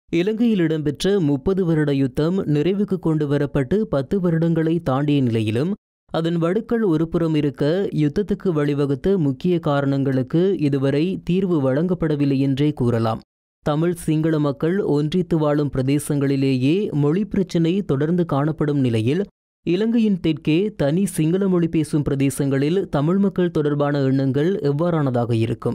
இலங்கையில் இடம்பெற்ற முப்பது வருட யுத்தம் நிறைவுக்கு கொண்டு வரப்பட்டு பத்து வருடங்களை தாண்டிய நிலையிலும் அதன் வடுக்கள் ஒருபுறம் இருக்க யுத்தத்துக்கு வழிவகுத்த முக்கிய காரணங்களுக்கு இதுவரை தீர்வு வழங்கப்படவில்லை என்றே கூறலாம் தமிழ் சிங்கள மக்கள் ஒன்றித்து வாழும் பிரதேசங்களிலேயே மொழி பிரச்சினை தொடர்ந்து காணப்படும் நிலையில் இலங்கையின் தெற்கே தனி சிங்கள மொழி பேசும் பிரதேசங்களில் தமிழ் மக்கள் தொடர்பான எண்ணங்கள் எவ்வாறானதாக இருக்கும்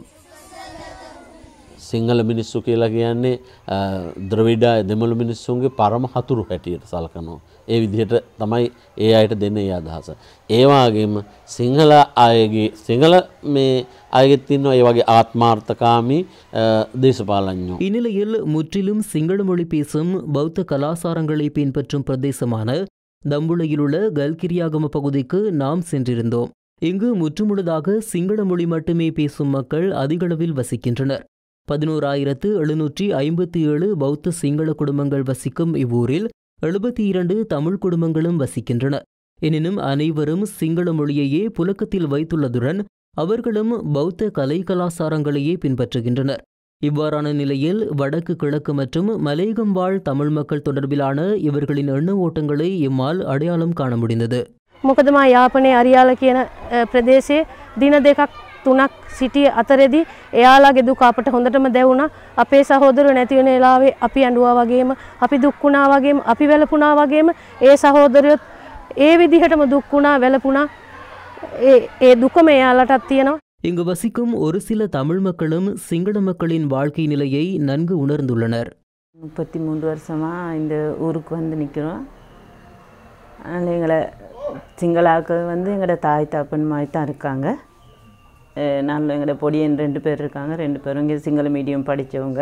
සිංහල මිනිස්සු කියලා කියන්නේ ද්‍රවිඩ දෙමළු මිනිස්සුන්ගේ පරම හතුරු හැටියට සලකනවා. ඒ විදිහට තමයි ඒ අයට දෙන්න ඒ අදහස. ඒවාගේම සිංහල අයගේ සිංහල මේ අයගෙත් ඉන්නවා ඒ වගේ ආත්මාර්ථකාමී දේශපාලඥෝ. இந்நிலையில் முற்றிலும் சிங்கள மொழி பேசும் பௌத்த கலாசாரங்களை பின்பற்றும் பிரதேசமான தம்புளையிலுள்ள கல்கிரியாகம பகுதிக்கு நாம் சென்றிருந்தோம் இங்கு முற்றுமுழுதாக சிங்கள மொழி மட்டுமே பேசும் மக்கள் அதிகளவில் வசிக்கின்றனர் பதினோராயிரத்து எழுநூற்றி ஐம்பத்தி ஏழு பௌத்த சிங்கள குடும்பங்கள் வசிக்கும் இவ்வூரில் எழுபத்தி இரண்டு தமிழ் குடும்பங்களும் வசிக்கின்றன எனினும் அனைவரும் சிங்கள மொழியையே புழக்கத்தில் வைத்துள்ளதுடன் அவர்களும் பௌத்த கலை கலாசாரங்களையே பின்பற்றுகின்றனர் இவ்வாறான நிலையில் வடக்கு கிழக்கு மற்றும் மலையகம் வாழ் தமிழ் மக்கள் தொடர்பிலான இவர்களின் எண்ண ஓட்டங்களை இம்மால் அடையாளம் காண முடிந்தது මොකද මා යාපනයේ අරියාල කියන අ, ප්‍රදේශයේ දින දෙකක් තුනක් සිටිය අතරෙදි එයාලාගේ දුක අපට හොඳටම දැවුණා අපේ සහෝදරයෝ නැති වෙන වෙලාවේ අපි ඇඬුවා වගේම අපි දුක් වුණා වගේම අපි වැළපුණා වගේම ඒ සහෝදරයොත් ඒ විදිහටම දුක් වුණා වැළපුණා ඒ ඒ දුකම එයාලටත් තියෙනවා இங்கு வசிக்கும் ஒரு சில தமிழ் மக்களும் சிங்கள மக்களின் வாழ்க்கை நிலையை நன்கு உணர்ந்துள்ளனர் முப்பத்தி மூன்று வருஷமாக இந்த ஊருக்கு வந்து நிற்கிறோம் அதனால் எங்களை சிங்களாக்கள் வந்து எங்களோட தாய் தாப்பன் மாதிரி தான் இருக்காங்க அஹ் நாங்கள் எங்களோட பொடியன் ரெண்டு பேர் இருக்காங்க ரெண்டு பேரும் இங்கே சிங்கள மீடியம் படித்தவங்க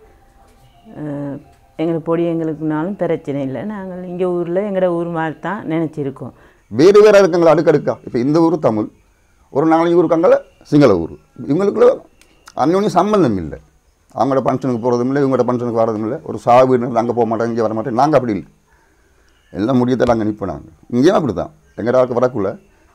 எங்களோட பொடி எங்களுக்குனாலும் பிரச்சனை இல்லை நாங்கள் இங்கே ஊரில் எங்களோட ஊர் மாதிரி தான் நினச்சிருக்கோம் வேறு வேறு இருக்காங்களா அடுக்கடுக்கா இப்போ இந்த ஊர் தமிழ் ஒரு நாலஞ்சு ஊர் இருக்காங்கள சிங்கள ஊர் இவங்களுக்குள்ள அந்யோன்யம் சம்பந்தம் இல்லை அவங்களோட ஃபங்க்ஷனுக்கு போகிறதும் இல்லை இவங்களோட ஃபங்க்ஷனுக்கு வரதும் இல்லை ஒரு சாவு அங்கே போக மாட்டோம் இங்கே வர மாட்டோம் நாங்கள் அப்படி இல்லை எல்லாம் முடியத்தை நாங்கள் நிற்போம் நாங்கள் இங்கேயும் அப்படி தான் எங்கள் ஆளுக்கு வரக்குள்ள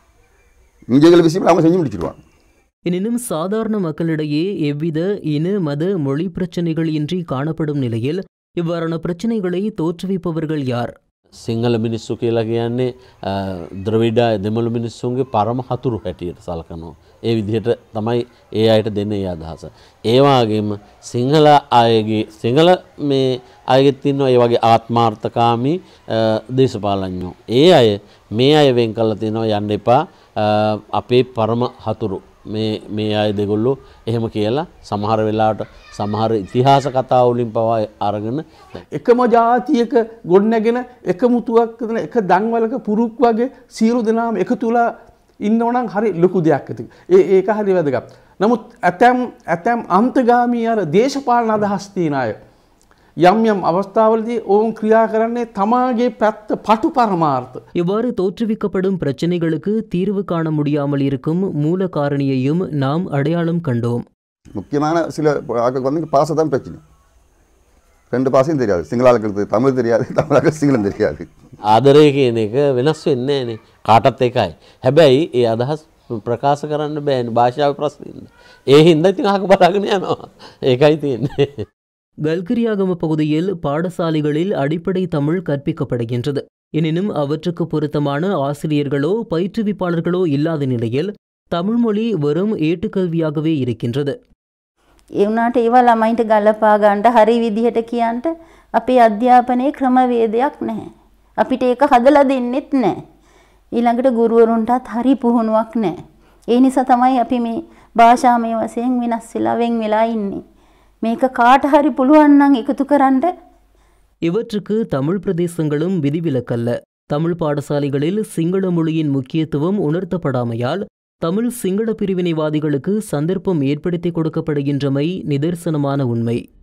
இங்கே விஷயம் அவங்க செஞ்சு முடிச்சிடுவாங்க எனினும் சாதாரண மக்களிடையே எவ்வித இன மத மொழி பிரச்சனைகள் இன்றி காணப்படும் நிலையில் இவ்வாறான பிரச்சனைகளை தோற்றுவிப்பவர்கள் யார் සිංහල මිනිස්සු කියලා කියන්නේ ද්‍රවිඩ දෙමළු මිනිස්සුන්ගේ පරම හතුරු හැටියට සලකනවා. ඒ විදිහට තමයි ඒ අයට දෙන්න ඒ අදහස. ඒවාගේම සිංහල අයගේ සිංහල මේ අයගෙත් ඉන්නවා ඒ වගේ ආත්මාර්ථකාමී දේශපාලඥෝ. ඒ අය මේ අය වෙන් කල්ල තියෙනවා යන්න එපා අපේ පරම හතුරු මේ මේ අය දෙගොල්ලෝ එහෙම කියලා සමහර වෙලාට සමහර ඉතිහාස කතාවලින් පවා අරගෙන එකම ජාතියක ගොඩනැගෙන එක මුතුවක් කරන එක දංවලක පුරුක් වගේ සියලු දෙනාම එකතු වෙලා ඉන්නවනම් හරි ලොකු දෙයක් ඇති. ඒ ඒක හරි වැදගත්. නමුත් ඇතැම් ඇතැම් අන්තගාමී අර දේශපාලන අදහස් තියෙන අය යම් යම් අවස්ථාවලදී ඔවුන් ක්‍රියා කරන්නේ තමාගේ පැත්ත පටු පරමාර්ථ. இவ்வாறு தோற்றுவிக்கப்படும் பிரச்சனைகளுக்கு தீர்வு காண முடியாமல் இருக்கும் மூல காரணியையும் நாம் அடையாளம் கண்டோம் முக்கியமான சில ஆட்களுக்கு வந்து பாசை தான் பிரச்சனை ரெண்டு பாசையும் தெரியாது சிங்கள ஆட்களுக்கு தமிழ் தெரியாது தமிழாக சிங்களம் தெரியாது ආදරය කියන එක වෙනස් වෙන්නේ නේ කාටත් එකයි. හැබැයි ඒ අදහස් ප්‍රකාශ කරන්න බෑන් භාෂාව ප්‍රශ්නන්න. ඒ හින්ද ඉතින් අහක බලාගෙන යනවා. ඒකයි තියෙන්නේ. கல்கிரியாகம பகுதியில் பாடசாலைகளில் அடிப்படை தமிழ் கற்பிக்கப்படுகின்றது எனினும் அவற்றுக்கு பொருத்தமான ஆசிரியர்களோ பயிற்றுவிப்பாளர்களோ இல்லாத நிலையில் தமிழ்மொழி வெறும் ஏட்டுக்கல்வியாகவே இருக்கின்றது ඒ වුණාට ඒවා ළමයින්ට ගලපා ගන්න හරි විදිහට කියන්න අපේ අධ්‍යාපනයේ ක්‍රමවේදයක් නැහැ. අපිට ඒක හදලා දෙන්නෙත් නැහැ. ඊළඟට ගුරුවරුන්ටත් හරි පුහුණුවක් නැහැ. ඒ නිසා තමයි අපි මේ භාෂාමය වශයෙන් වෙනස් වෙලා වෙන් වෙලා ඉන්නේ. මේක කාට හරි පුළුවන් නම් එකතු කරන්න இவற்றுக்கு தமிழ் பிரதேசங்களும் விதிவிலக்கல்ல தமிழ் பாடசாலைகளில் சிங்கள மொழியின் முக்கியத்துவம் உணர்த்தப்படாமையால் தமிழ் சிங்கள பிரிவினைவாதிகளுக்கு சந்தர்ப்பம் ஏற்படுத்தி கொடுக்கப்படுகின்றமை நிதர்சனமான உண்மை